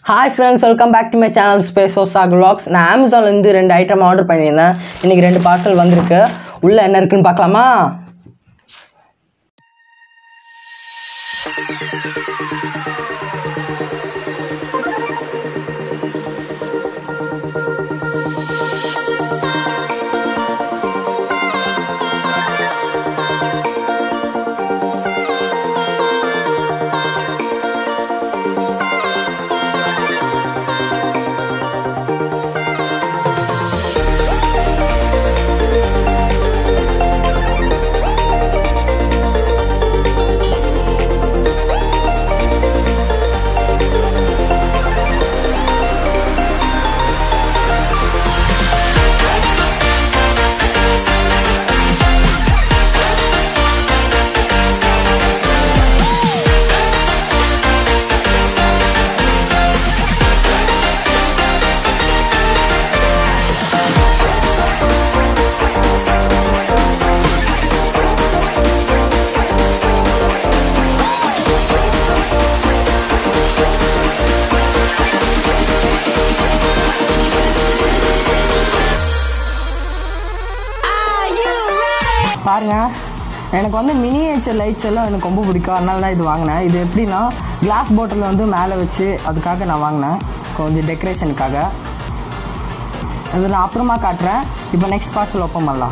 hi friends welcome back to my channel space ஓசாக் vlogs நான் அமேசான்லேருந்து ரெண்டு ஐட்டம் ஆர்டர் பண்ணியிருந்தேன் இன்றைக்கி ரெண்டு பார்சல் வந்திருக்கு உள்ளே என்ன இருக்குன்னு பார்க்கலாமா பாருங்க எனக்கு வந்து மினியேச்சர் லைட்ஸ் எல்லாம் எனக்கு ரொம்ப பிடிக்கும் அதனால தான் இது வாங்கினேன் இது எப்படின்னா கிளாஸ் பாட்டில் வந்து மேலே வச்சு அதுக்காக நான் வாங்கினேன் கொஞ்சம் டெக்கரேஷனுக்காக இது நான் அப்புறமா காட்டுறேன் இப்போ நெக்ஸ்ட் பார்சல் ஓப்பன் பண்ணலாம்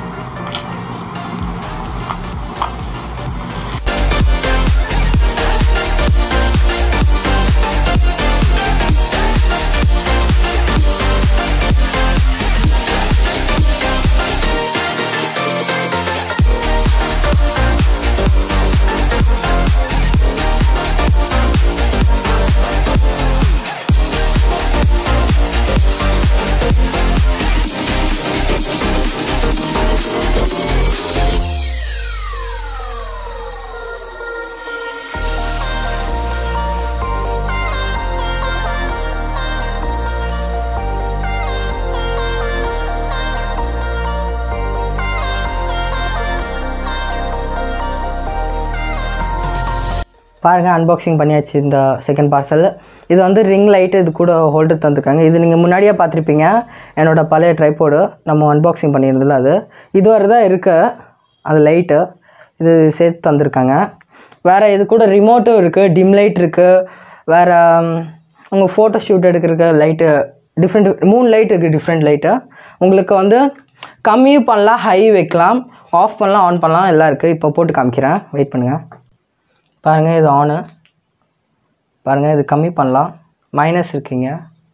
பாருங்கள் அன்பாக்சிங் பண்ணியாச்சு இந்த செகண்ட் பார்சல் இது வந்து ரிங் லைட்டு இது கூட ஹோல்டர் தந்திருக்காங்க இது நீங்கள் முன்னாடியே பார்த்துருப்பீங்க என்னோட பழைய ட்ரைபோர்டு நம்ம அன்பாக்சிங் பண்ணியிருந்தல அது இது வரை தான் இருக்குது அது லைட்டு இது சேர்த்து தந்திருக்காங்க வேறு இது கூட ரிமோட்டும் இருக்குது டிம் லைட் இருக்குது வேறு உங்கள் ஃபோட்டோ ஷூட் எடுக்கிறதுக்கு லைட்டு டிஃப்ரெண்ட் மூணு லைட் இருக்குது டிஃப்ரெண்ட் லைட்டு உங்களுக்கு வந்து கம்மியும் பண்ணலாம் ஹை வைக்கலாம் ஆஃப் பண்ணலாம் ஆன் பண்ணலாம் எல்லாம் இருக்குது இப்போ போட்டு காமிக்கிறேன் வெயிட் பண்ணுங்கள் பாருங்கள் இது ஆனு பாருங்கள் இது கம்மி பண்ணலாம் மைனஸ் இருக்கீங்க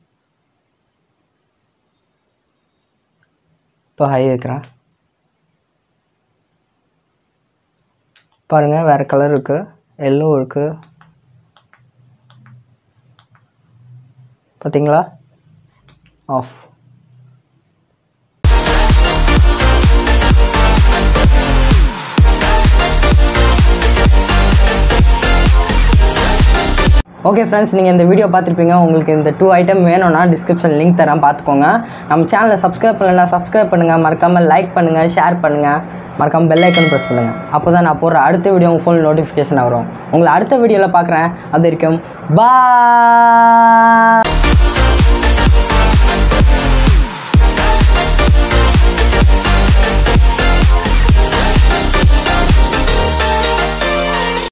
இப்போ ஹை வைக்கிறேன் பாருங்கள் வேறு கலர் இருக்குது எல்லோ இருக்குது பார்த்தீங்களா ஆஃப் ஓகே ஃப்ரெண்ட்ஸ் நீங்கள் இந்த வீடியோ பார்த்துருப்பீங்க உங்களுக்கு இந்த டூ ஐட்டம் வேணும்னா டிஸ்கிரிப்ஷன் லிங்க் தரேன் பார்த்துக்கோங்க நம்ம சேனலை சப்ஸ்கிரைப் பண்ணலைன்னா சப்ஸ்கிரைப் பண்ணுங்கள் மறக்காமல் லைக் பண்ணுங்கள் ஷேர் பண்ணுங்கள் மறக்காமல் பெல் ஐக்கன் ப்ரெஸ் பண்ணுங்கள் அப்போ தான் நான் போடுற அடுத்த வீடியோ உங்கள் ஃபோன் நோட்டிஃபிகேஷன் வரும் உங்களை அடுத்த வீடியோவில் பார்க்குறேன் அது வரைக்கும் பா